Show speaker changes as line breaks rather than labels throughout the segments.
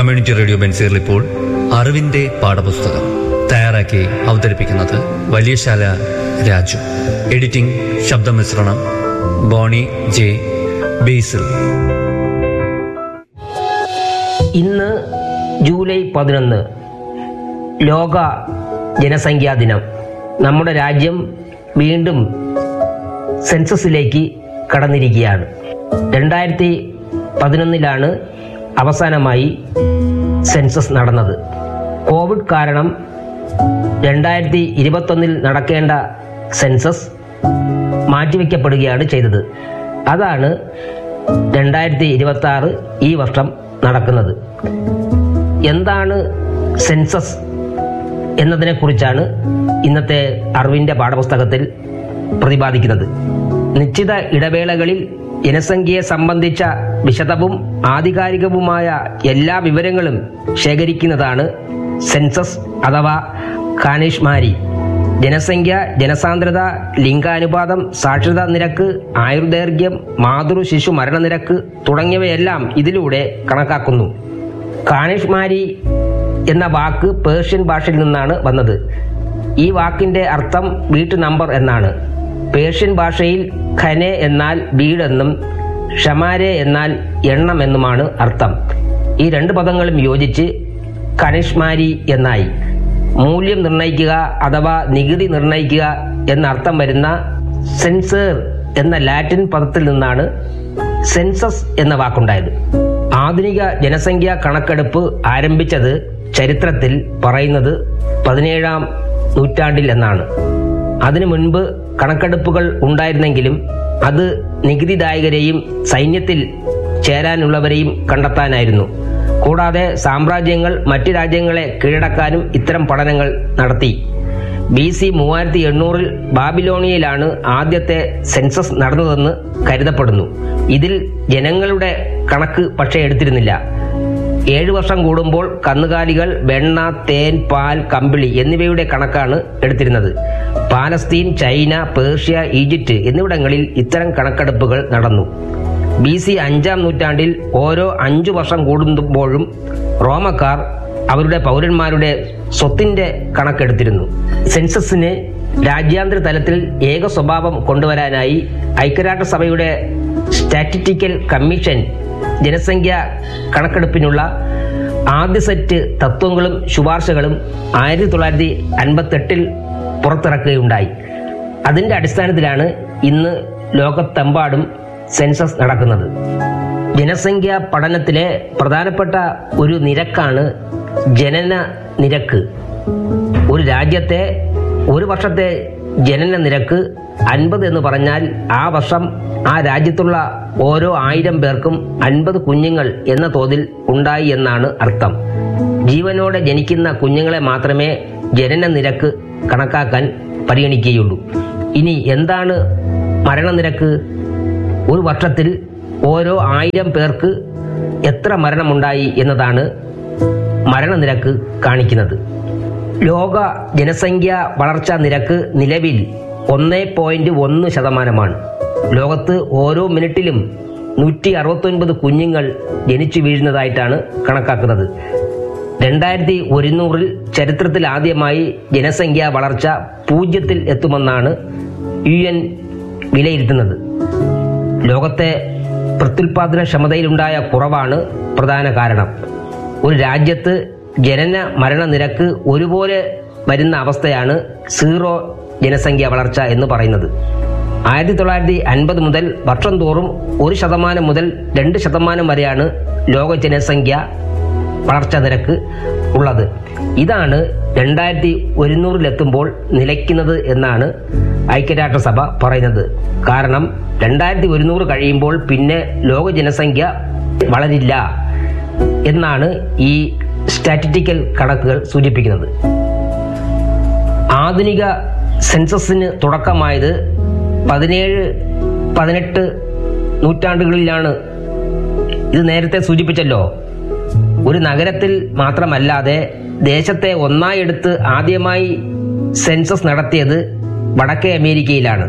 community radio ബെൻസീറിൽ ഇപ്പോൾ അറിവിന്റെ പാഠപുസ്തകം തയ്യാറാക്കി അവതരിപ്പിക്കുന്നത് വലിയശാല രാജു എഡിറ്റിംഗ് ശബ്ദമിശ്രണം ബോണി ജെ ബേസിൽ
ഇന്ന് ജൂലൈ പതിനൊന്ന് ലോക ജനസംഖ്യാ ദിനം നമ്മുടെ രാജ്യം വീണ്ടും സെൻസസിലേക്ക് കടന്നിരിക്കുകയാണ് രണ്ടായിരത്തി പതിനൊന്നിലാണ് അവസാനമായി സെൻസസ് നടന്നത് കോവിഡ് കാരണം രണ്ടായിരത്തി ഇരുപത്തൊന്നിൽ നടക്കേണ്ട സെൻസസ് മാറ്റിവെക്കപ്പെടുകയാണ് ചെയ്തത് അതാണ് രണ്ടായിരത്തി ഇരുപത്തി ആറ് ഈ വർഷം നടക്കുന്നത് എന്താണ് സെൻസസ് എന്നതിനെക്കുറിച്ചാണ് ഇന്നത്തെ അറിവിൻ്റെ പാഠപുസ്തകത്തിൽ പ്രതിപാദിക്കുന്നത് നിശ്ചിത ഇടവേളകളിൽ ജനസംഖ്യയെ സംബന്ധിച്ച വിശദവും ആധികാരികവുമായ എല്ലാ വിവരങ്ങളും ശേഖരിക്കുന്നതാണ് സെൻസസ് അഥവാ കാനിഷ്മാരി ജനസംഖ്യ ജനസാന്ദ്രത ലിംഗാനുപാതം സാക്ഷരതാ നിരക്ക് ആയുർദൈർഘ്യം മാതൃ ശിശു മരണനിരക്ക് തുടങ്ങിയവയെല്ലാം ഇതിലൂടെ കണക്കാക്കുന്നു കാനിഷ്മാരി എന്ന വാക്ക് പേർഷ്യൻ ഭാഷയിൽ നിന്നാണ് വന്നത് ഈ വാക്കിന്റെ അർത്ഥം വീട്ടു നമ്പർ എന്നാണ് പേർഷ്യൻ ഭാഷയിൽ ഖനെ എന്നാൽ വീടെന്നും ഷമാരെ എന്നാൽ എണ്ണം എന്നുമാണ് അർത്ഥം ഈ രണ്ട് പദങ്ങളും യോജിച്ച് കനിഷ്മാരി എന്നായി മൂല്യം നിർണയിക്കുക അഥവാ നികുതി നിർണയിക്കുക എന്ന അർത്ഥം വരുന്ന സെൻസേർ എന്ന ലാറ്റിൻ പദത്തിൽ നിന്നാണ് സെൻസസ് എന്ന വാക്കുണ്ടായത് ആധുനിക ജനസംഖ്യാ കണക്കെടുപ്പ് ആരംഭിച്ചത് ചരിത്രത്തിൽ പറയുന്നത് പതിനേഴാം നൂറ്റാണ്ടിൽ എന്നാണ് അതിനു മുൻപ് കണക്കെടുപ്പുകൾ ഉണ്ടായിരുന്നെങ്കിലും അത് നികുതിദായകരെയും സൈന്യത്തിൽ ചേരാനുള്ളവരെയും കണ്ടെത്താനായിരുന്നു കൂടാതെ സാമ്രാജ്യങ്ങൾ മറ്റ് രാജ്യങ്ങളെ കീഴടക്കാനും ഇത്തരം പഠനങ്ങൾ നടത്തി ബി സി മൂവായിരത്തി എണ്ണൂറിൽ ബാബിലോണിയയിലാണ് ആദ്യത്തെ സെൻസസ് നടന്നതെന്ന് കരുതപ്പെടുന്നു ഇതിൽ ജനങ്ങളുടെ കണക്ക് പക്ഷേ എടുത്തിരുന്നില്ല ഏഴു വർഷം കൂടുമ്പോൾ കന്നുകാലികൾ വെണ്ണ തേൻ പാൽ കമ്പിളി എന്നിവയുടെ കണക്കാണ് എടുത്തിരുന്നത് പാലസ്തീൻ ചൈന പേർഷ്യ ഈജിപ്റ്റ് എന്നിവിടങ്ങളിൽ ഇത്തരം കണക്കെടുപ്പുകൾ നടന്നു ബി സി അഞ്ചാം നൂറ്റാണ്ടിൽ ഓരോ അഞ്ചു വർഷം കൂടുമ്പോഴും റോമക്കാർ അവരുടെ പൗരന്മാരുടെ സ്വത്തിന്റെ കണക്കെടുത്തിരുന്നു സെൻസസിന് രാജ്യാന്തര തലത്തിൽ ഏക സ്വഭാവം കൊണ്ടുവരാനായി ഐക്യരാഷ്ട്രസഭയുടെ സ്റ്റാറ്റിറ്റിക്കൽ കമ്മീഷൻ ജനസംഖ്യ കണക്കെടുപ്പിനുള്ള ആദ്യ സെറ്റ് തത്വങ്ങളും ശുപാർശകളും ആയിരത്തി തൊള്ളായിരത്തി അൻപത്തെട്ടിൽ പുറത്തിറക്കുകയുണ്ടായി അതിന്റെ അടിസ്ഥാനത്തിലാണ് ഇന്ന് ലോകത്തെമ്പാടും സെൻസസ് നടക്കുന്നത് ജനസംഖ്യാ പഠനത്തിലെ പ്രധാനപ്പെട്ട ഒരു നിരക്കാണ് ജനന നിരക്ക് ഒരു രാജ്യത്തെ ഒരു വർഷത്തെ ജനന നിരക്ക് അൻപത് എന്ന് പറഞ്ഞാൽ ആ വർഷം ആ രാജ്യത്തുള്ള ഓരോ ആയിരം പേർക്കും അൻപത് കുഞ്ഞുങ്ങൾ എന്ന തോതിൽ ഉണ്ടായി എന്നാണ് അർത്ഥം ജീവനോടെ ജനിക്കുന്ന കുഞ്ഞുങ്ങളെ മാത്രമേ ജനന നിരക്ക് കണക്കാക്കാൻ പരിഗണിക്കുകയുള്ളൂ ഇനി എന്താണ് മരണനിരക്ക് ഒരു വർഷത്തിൽ ഓരോ ആയിരം പേർക്ക് എത്ര മരണമുണ്ടായി എന്നതാണ് മരണനിരക്ക് കാണിക്കുന്നത് ലോക ജനസംഖ്യ വളർച്ചാ നിരക്ക് നിലവിൽ ഒന്ന് പോയിന്റ് ഒന്ന് ശതമാനമാണ് ലോകത്ത് ഓരോ മിനിറ്റിലും നൂറ്റി അറുപത്തൊൻപത് കുഞ്ഞുങ്ങൾ ജനിച്ചു വീഴുന്നതായിട്ടാണ് കണക്കാക്കുന്നത് രണ്ടായിരത്തി ഒരുന്നൂറിൽ ചരിത്രത്തിൽ ആദ്യമായി ജനസംഖ്യാ വളർച്ച പൂജ്യത്തിൽ എത്തുമെന്നാണ് യു എൻ വിലയിരുത്തുന്നത് ലോകത്തെ പ്രത്യുൽപാദന ക്ഷമതയിലുണ്ടായ കുറവാണ് പ്രധാന കാരണം ഒരു രാജ്യത്ത് ജനന മരണ നിരക്ക് ഒരുപോലെ വരുന്ന അവസ്ഥയാണ് സീറോ ജനസംഖ്യ വളർച്ച എന്ന് പറയുന്നത് ആയിരത്തി തൊള്ളായിരത്തി അൻപത് മുതൽ വർഷം തോറും ഒരു ശതമാനം മുതൽ രണ്ട് ശതമാനം വരെയാണ് ലോക ജനസംഖ്യ വളർച്ചാ നിരക്ക് ഉള്ളത് ഇതാണ് രണ്ടായിരത്തി ഒരുന്നൂറിലെത്തുമ്പോൾ നിലയ്ക്കുന്നത് എന്നാണ് ഐക്യരാഷ്ട്രസഭ പറയുന്നത് കാരണം രണ്ടായിരത്തി ഒരുന്നൂറ് കഴിയുമ്പോൾ പിന്നെ ലോക ജനസംഖ്യ വളരില്ല എന്നാണ് ഈ സ്റ്റാറ്റിറ്റിക്കൽ കണക്കുകൾ സൂചിപ്പിക്കുന്നത് ആധുനിക സെൻസസിന് തുടക്കമായത് പതിനേഴ് പതിനെട്ട് നൂറ്റാണ്ടുകളിലാണ് ഇത് നേരത്തെ സൂചിപ്പിച്ചല്ലോ ഒരു നഗരത്തിൽ മാത്രമല്ലാതെ ദേശത്തെ ഒന്നായി എടുത്ത് ആദ്യമായി സെൻസസ് നടത്തിയത് വടക്കേ അമേരിക്കയിലാണ്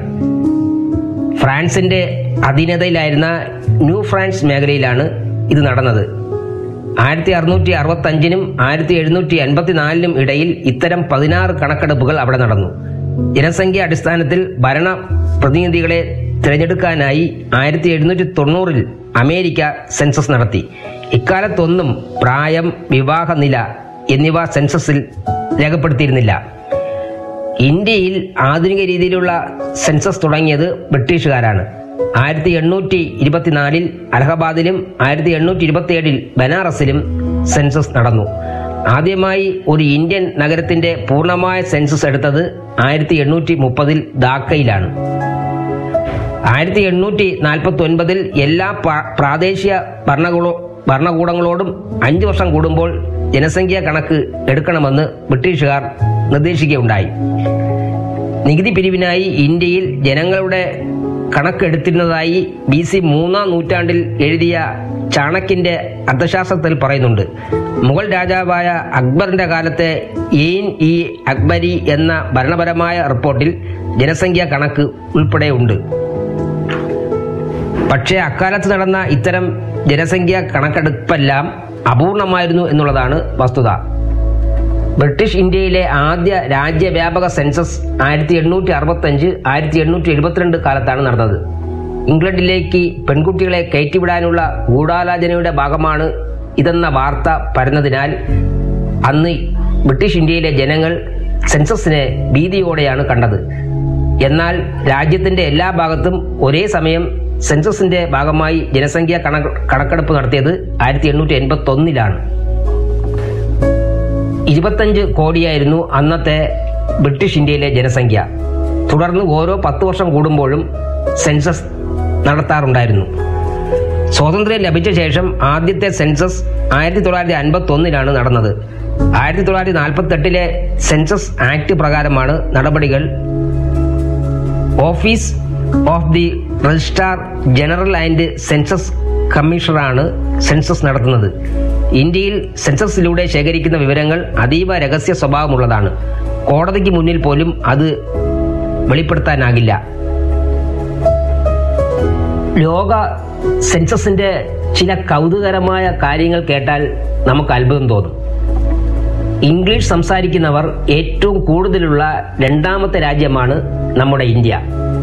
ഫ്രാൻസിന്റെ അധീനതയിലായിരുന്ന ന്യൂ ഫ്രാൻസ് മേഖലയിലാണ് ഇത് നടന്നത് ആയിരത്തി അറുന്നൂറ്റി അറുപത്തി അഞ്ചിനും ആയിരത്തി എഴുന്നൂറ്റി എൺപത്തിനാലിനും ഇടയിൽ ഇത്തരം പതിനാറ് കണക്കെടുപ്പുകൾ അവിടെ നടന്നു ജനസംഖ്യ അടിസ്ഥാനത്തിൽ ഭരണ പ്രതിനിധികളെ തിരഞ്ഞെടുക്കാനായി ആയിരത്തി എഴുന്നൂറ്റി തൊണ്ണൂറിൽ അമേരിക്ക സെൻസസ് നടത്തി ഇക്കാലത്തൊന്നും പ്രായം വിവാഹനില എന്നിവ സെൻസസിൽ രേഖപ്പെടുത്തിയിരുന്നില്ല ഇന്ത്യയിൽ ആധുനിക രീതിയിലുള്ള സെൻസസ് തുടങ്ങിയത് ബ്രിട്ടീഷുകാരാണ് ആയിരത്തി എണ്ണൂറ്റി ഇരുപത്തിനാലിൽ അലഹബാദിലും ആയിരത്തി എണ്ണൂറ്റി ഇരുപത്തിയേഴിൽ ബനാറസിലും സെൻസസ് നടന്നു ആദ്യമായി ഒരു ഇന്ത്യൻ നഗരത്തിന്റെ പൂർണ്ണമായ സെൻസസ് എടുത്തത് ആയിരത്തി എണ്ണൂറ്റി മുപ്പതിൽ ധാക്കയിലാണ് ആയിരത്തി എണ്ണൂറ്റി നാൽപ്പത്തി ഒൻപതിൽ എല്ലാ പ- പ്രാദേശിക ഭരണകൂട ഭരണകൂടങ്ങളോടും അഞ്ചു വർഷം കൂടുമ്പോൾ ജനസംഖ്യാ കണക്ക് എടുക്കണമെന്ന് ബ്രിട്ടീഷുകാർ നിർദ്ദേശിക്കുകയുണ്ടായി നികുതി പിരിവിനായി ഇന്ത്യയിൽ ജനങ്ങളുടെ കണക്കെടുത്തിരുന്നതായി ബി സി മൂന്നാം നൂറ്റാണ്ടിൽ എഴുതിയ ചാണക്യന്റെ അർത്ഥശാസ്ത്രത്തിൽ പറയുന്നുണ്ട് മുഗൾ രാജാവായ അക്ബറിന്റെ കാലത്തെ എയിൻ ഇ അക്ബരി എന്ന ഭരണപരമായ റിപ്പോർട്ടിൽ ജനസംഖ്യാ കണക്ക് ഉൾപ്പെടെ ഉണ്ട് പക്ഷേ അക്കാലത്ത് നടന്ന ഇത്തരം ജനസംഖ്യാ കണക്കെടുപ്പെല്ലാം അപൂർണമായിരുന്നു എന്നുള്ളതാണ് വസ്തുത ബ്രിട്ടീഷ് ഇന്ത്യയിലെ ആദ്യ രാജ്യവ്യാപക സെൻസസ് ആയിരത്തി എണ്ണൂറ്റി അറുപത്തി അഞ്ച് ആയിരത്തി എണ്ണൂറ്റി എഴുപത്തിരണ്ട് കാലത്താണ് നടന്നത് ഇംഗ്ലണ്ടിലേക്ക് പെൺകുട്ടികളെ കയറ്റിവിടാനുള്ള ഗൂഢാലോചനയുടെ ഭാഗമാണ് ഇതെന്ന വാർത്ത പരന്നതിനാൽ അന്ന് ബ്രിട്ടീഷ് ഇന്ത്യയിലെ ജനങ്ങൾ സെൻസസിനെ ഭീതിയോടെയാണ് കണ്ടത് എന്നാൽ രാജ്യത്തിന്റെ എല്ലാ ഭാഗത്തും ഒരേ സമയം സെൻസസിന്റെ ഭാഗമായി ജനസംഖ്യാ കണക്ക് കണക്കെടുപ്പ് നടത്തിയത് ആയിരത്തി എണ്ണൂറ്റി എൺപത്തി ഒന്നിലാണ് ഇരുപത്തഞ്ച് കോടിയായിരുന്നു അന്നത്തെ ബ്രിട്ടീഷ് ഇന്ത്യയിലെ ജനസംഖ്യ തുടർന്ന് ഓരോ പത്ത് വർഷം കൂടുമ്പോഴും സെൻസസ് നടത്താറുണ്ടായിരുന്നു സ്വാതന്ത്ര്യം ലഭിച്ച ശേഷം ആദ്യത്തെ സെൻസസ് ആയിരത്തി തൊള്ളായിരത്തി അൻപത്തി ഒന്നിലാണ് നടന്നത് ആയിരത്തി തൊള്ളായിരത്തി നാൽപ്പത്തി എട്ടിലെ സെൻസസ് ആക്ട് പ്രകാരമാണ് നടപടികൾ office of the registrar general and census കമ്മീഷണറാണ് സെൻസസ് നടത്തുന്നത് ഇന്ത്യയിൽ സെൻസസിലൂടെ ശേഖരിക്കുന്ന വിവരങ്ങൾ അതീവ രഹസ്യ സ്വഭാവമുള്ളതാണ് കോടതിക്ക് മുന്നിൽ പോലും അത് വെളിപ്പെടുത്താനാകില്ല ലോക സെൻസസിന്റെ ചില കൗതുകരമായ കാര്യങ്ങൾ കേട്ടാൽ നമുക്ക് അത്ഭുതം തോന്നും ഇംഗ്ലീഷ് സംസാരിക്കുന്നവർ ഏറ്റവും കൂടുതലുള്ള രണ്ടാമത്തെ രാജ്യമാണ് നമ്മുടെ ഇന്ത്യ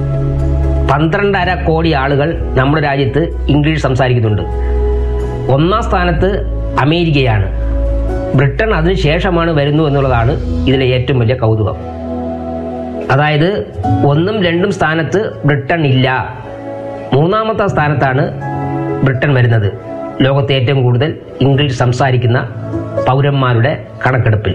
പന്ത്രണ്ടര കോടി ആളുകൾ നമ്മുടെ രാജ്യത്ത് ഇംഗ്ലീഷ് സംസാരിക്കുന്നുണ്ട് ഒന്നാം സ്ഥാനത്ത് അമേരിക്കയാണ് ബ്രിട്ടൻ അതിനുശേഷമാണ് വരുന്നു എന്നുള്ളതാണ് ഇതിലെ ഏറ്റവും വലിയ കൗതുകം അതായത് ഒന്നും രണ്ടും സ്ഥാനത്ത് ബ്രിട്ടൻ ഇല്ല മൂന്നാമത്തെ സ്ഥാനത്താണ് ബ്രിട്ടൻ വരുന്നത് ലോകത്തെ ഏറ്റവും കൂടുതൽ ഇംഗ്ലീഷ് സംസാരിക്കുന്ന പൗരന്മാരുടെ കണക്കെടുപ്പിൽ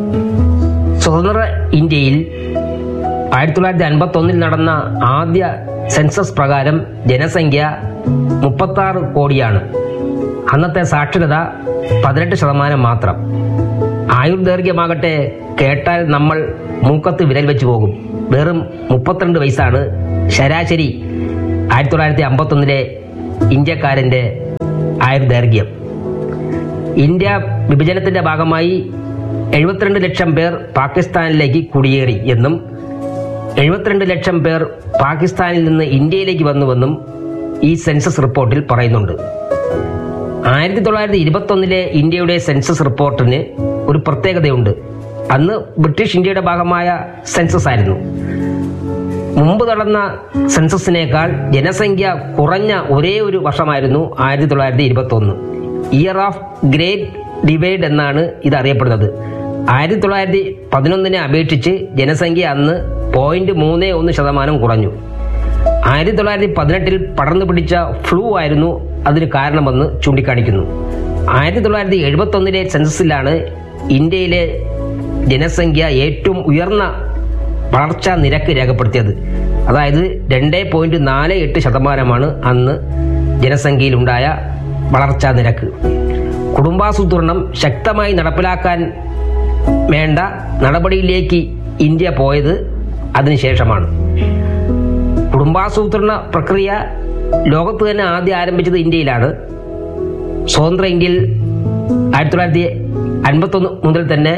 സ്വതന്ത്ര ഇന്ത്യയിൽ ആയിരത്തി തൊള്ളായിരത്തി അൻപത്തി ഒന്നിൽ നടന്ന ആദ്യ സെൻസസ് പ്രകാരം ജനസംഖ്യ മുപ്പത്തി ആറ് കോടിയാണ് അന്നത്തെ സാക്ഷരത പതിനെട്ട് ശതമാനം മാത്രം ആയുർദൈർഘ്യമാകട്ടെ കേട്ടാൽ നമ്മൾ മൂക്കത്ത് വിരൽ വെച്ച് പോകും വെറും മുപ്പത്തിരണ്ട് വയസ്സാണ് ശരാശരി ആയിരത്തി തൊള്ളായിരത്തി അമ്പത്തൊന്നിലെ ഇന്ത്യക്കാരന്റെ ആയുർദൈർഘ്യം ഇന്ത്യ വിഭജനത്തിന്റെ ഭാഗമായി എഴുപത്തിരണ്ട് ലക്ഷം പേർ പാകിസ്ഥാനിലേക്ക് കുടിയേറി എന്നും എഴുപത്തിരണ്ട് ലക്ഷം പേർ പാകിസ്ഥാനിൽ നിന്ന് ഇന്ത്യയിലേക്ക് വന്നുവെന്നും ഈ സെൻസസ് റിപ്പോർട്ടിൽ പറയുന്നുണ്ട് ആയിരത്തി തൊള്ളായിരത്തി ഇരുപത്തൊന്നിലെ ഇന്ത്യയുടെ സെൻസസ് റിപ്പോർട്ടിന് ഒരു പ്രത്യേകതയുണ്ട് അന്ന് ബ്രിട്ടീഷ് ഇന്ത്യയുടെ ഭാഗമായ സെൻസസ് ആയിരുന്നു മുമ്പ് നടന്ന സെൻസസിനേക്കാൾ ജനസംഖ്യ കുറഞ്ഞ ഒരേ ഒരു വർഷമായിരുന്നു ആയിരത്തി തൊള്ളായിരത്തി ഇരുപത്തി ഒന്ന് ഇയർ ഓഫ് ഗ്രേറ്റ് ഡിവൈഡ് എന്നാണ് ഇത് അറിയപ്പെടുന്നത് ആയിരത്തി തൊള്ളായിരത്തി പതിനൊന്നിനെ അപേക്ഷിച്ച് ജനസംഖ്യ അന്ന് പോയിന്റ് മൂന്ന് ഒന്ന് ശതമാനം കുറഞ്ഞു ആയിരത്തി തൊള്ളായിരത്തി പതിനെട്ടിൽ പടർന്നു പിടിച്ച ഫ്ലൂ ആയിരുന്നു അതിന് കാരണമെന്ന് ചൂണ്ടിക്കാണിക്കുന്നു ആയിരത്തി തൊള്ളായിരത്തി എഴുപത്തി ഒന്നിലെ സെൻസസിലാണ് ഇന്ത്യയിലെ ജനസംഖ്യ ഏറ്റവും ഉയർന്ന വളർച്ചാ നിരക്ക് രേഖപ്പെടുത്തിയത് അതായത് രണ്ട് പോയിന്റ് നാല് എട്ട് ശതമാനമാണ് അന്ന് ജനസംഖ്യയിലുണ്ടായ വളർച്ചാ നിരക്ക് കുടുംബാസൂത്രണം ശക്തമായി നടപ്പിലാക്കാൻ വേണ്ട നടപടിയിലേക്ക് ഇന്ത്യ പോയത് അതിനുശേഷമാണ് കുടുംബാസൂത്രണ പ്രക്രിയ ലോകത്ത് തന്നെ ആദ്യം ആരംഭിച്ചത് ഇന്ത്യയിലാണ് സ്വതന്ത്ര ഇന്ത്യയിൽ ആയിരത്തി തൊള്ളായിരത്തി അൻപത്തൊന്ന് മുതൽ തന്നെ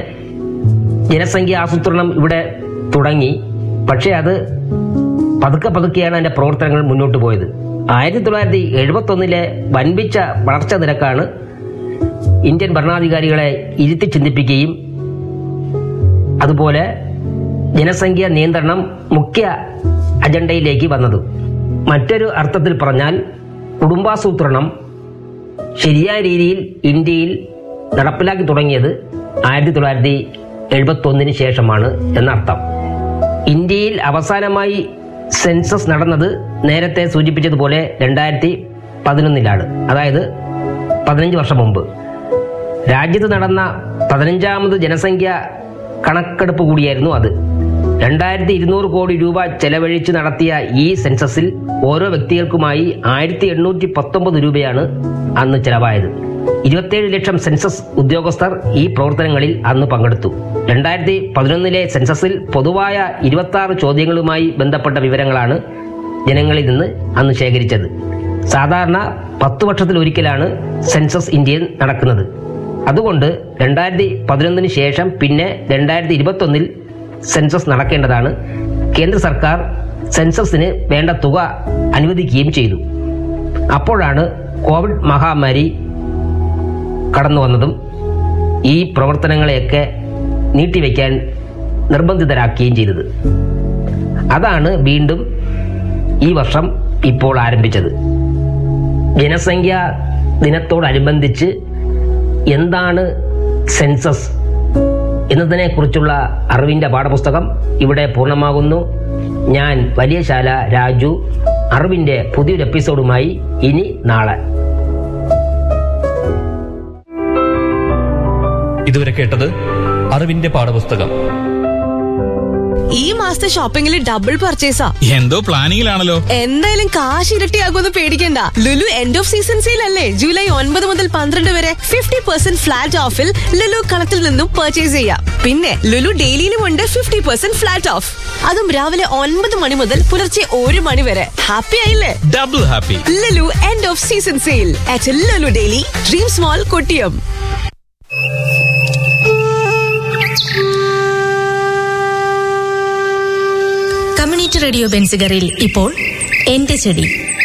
ജനസംഖ്യ ആസൂത്രണം ഇവിടെ തുടങ്ങി പക്ഷേ അത് പതുക്കെ പതുക്കെയാണ് അതിന്റെ പ്രവർത്തനങ്ങൾ മുന്നോട്ട് പോയത് ആയിരത്തി തൊള്ളായിരത്തി എഴുപത്തി ഒന്നിലെ വൻപിച്ച വളർച്ചാ നിരക്കാണ് ഇന്ത്യൻ ഭരണാധികാരികളെ ഇരുത്തി ചിന്തിപ്പിക്കുകയും അതുപോലെ ജനസംഖ്യ നിയന്ത്രണം മുഖ്യ അജണ്ടയിലേക്ക് വന്നത് മറ്റൊരു അർത്ഥത്തിൽ പറഞ്ഞാൽ കുടുംബാസൂത്രണം ശരിയായ രീതിയിൽ ഇന്ത്യയിൽ നടപ്പിലാക്കി തുടങ്ങിയത് ആയിരത്തി തൊള്ളായിരത്തി എഴുപത്തി ഒന്നിന് ശേഷമാണ് എന്നർത്ഥം ഇന്ത്യയിൽ അവസാനമായി സെൻസസ് നടന്നത് നേരത്തെ സൂചിപ്പിച്ചതുപോലെ രണ്ടായിരത്തി പതിനൊന്നിലാണ് അതായത് പതിനഞ്ച് വർഷം മുമ്പ് രാജ്യത്ത് നടന്ന പതിനഞ്ചാമത് ജനസംഖ്യ കണക്കെടുപ്പ് കൂടിയായിരുന്നു അത് രണ്ടായിരത്തി ഇരുന്നൂറ് കോടി രൂപ ചെലവഴിച്ച് നടത്തിയ ഈ സെൻസസിൽ ഓരോ വ്യക്തികൾക്കുമായി ആയിരത്തി എണ്ണൂറ്റി പത്തൊമ്പത് രൂപയാണ് അന്ന് ചെലവായത് ഇരുപത്തിയേഴ് ലക്ഷം സെൻസസ് ഉദ്യോഗസ്ഥർ ഈ പ്രവർത്തനങ്ങളിൽ അന്ന് പങ്കെടുത്തു രണ്ടായിരത്തി പതിനൊന്നിലെ സെൻസസിൽ പൊതുവായ ഇരുപത്തി ആറ് ചോദ്യങ്ങളുമായി ബന്ധപ്പെട്ട വിവരങ്ങളാണ് ജനങ്ങളിൽ നിന്ന് അന്ന് ശേഖരിച്ചത് സാധാരണ പത്തു വർഷത്തിൽ ഒരിക്കലാണ് സെൻസസ് ഇന്ത്യയിൽ നടക്കുന്നത് അതുകൊണ്ട് രണ്ടായിരത്തി പതിനൊന്നിന് ശേഷം പിന്നെ രണ്ടായിരത്തി ഇരുപത്തി ഒന്നിൽ സെൻസസ് നടക്കേണ്ടതാണ് കേന്ദ്ര സർക്കാർ സെൻസസിന് വേണ്ട തുക അനുവദിക്കുകയും ചെയ്തു അപ്പോഴാണ് കോവിഡ് മഹാമാരി കടന്നു വന്നതും ഈ പ്രവർത്തനങ്ങളെയൊക്കെ നീട്ടിവെക്കാൻ നിർബന്ധിതരാക്കുകയും ചെയ്തത് അതാണ് വീണ്ടും ഈ വർഷം ഇപ്പോൾ ആരംഭിച്ചത് ജനസംഖ്യ ദിനത്തോടനുബന്ധിച്ച് എന്താണ് സെൻസസ് എന്നതിനെ കുറിച്ചുള്ള അറിവിന്റെ പാഠപുസ്തകം ഇവിടെ പൂർണ്ണമാകുന്നു ഞാൻ വലിയശാല രാജു അറിവിന്റെ പുതിയൊരു എപ്പിസോഡുമായി ഇനി നാളെ
ഇതുവരെ കേട്ടത് അറിവിന്റെ പാഠപുസ്തകം
ഈ മാസത്തെ ഷോപ്പിംഗിൽ ഡബിൾ പർച്ചേസാ
എന്തോ പ്ലാനിങ്ങിലാണല്ലോ
എന്തായാലും കാശ് ഇരട്ടിയാകുമെന്ന് പേടിക്കണ്ട Lulu end of season sale അല്ലേ ജൂലൈ ഒൻപത് മുതൽ പന്ത്രണ്ട് വരെ ഫിഫ്റ്റി പെർസെന്റ് ഫ്ലാറ്റ് ഓഫിൽ ലുലു കളത്തിൽ നിന്നും പർച്ചേസ് ചെയ്യാം പിന്നെ ലുലു ഡെയിലിയിലും ഉണ്ട് ഫിഫ്റ്റി പെർസെന്റ് ഫ്ലാറ്റ് ഓഫ് അതും രാവിലെ ഒൻപത് മണി മുതൽ പുലർച്ചെ ഒരു മണി വരെ ഹാപ്പി ആയില്ലേ
double happy
Lulu end of season sale at Lulu daily dream small Kottiyam
community radio ബെൻസിഗറിൽ ഇപ്പോൾ എന്റെ ചെടി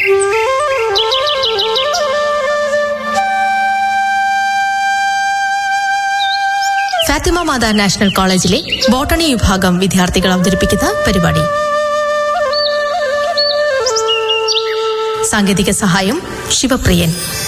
ഫാത്തിമ മാതാ നാഷണൽ കോളേജിലെ ബോട്ടണി വിഭാഗം വിദ്യാർത്ഥികൾ അവതരിപ്പിക്കുന്ന പരിപാടി സാങ്കേതിക സഹായം ശിവപ്രിയൻ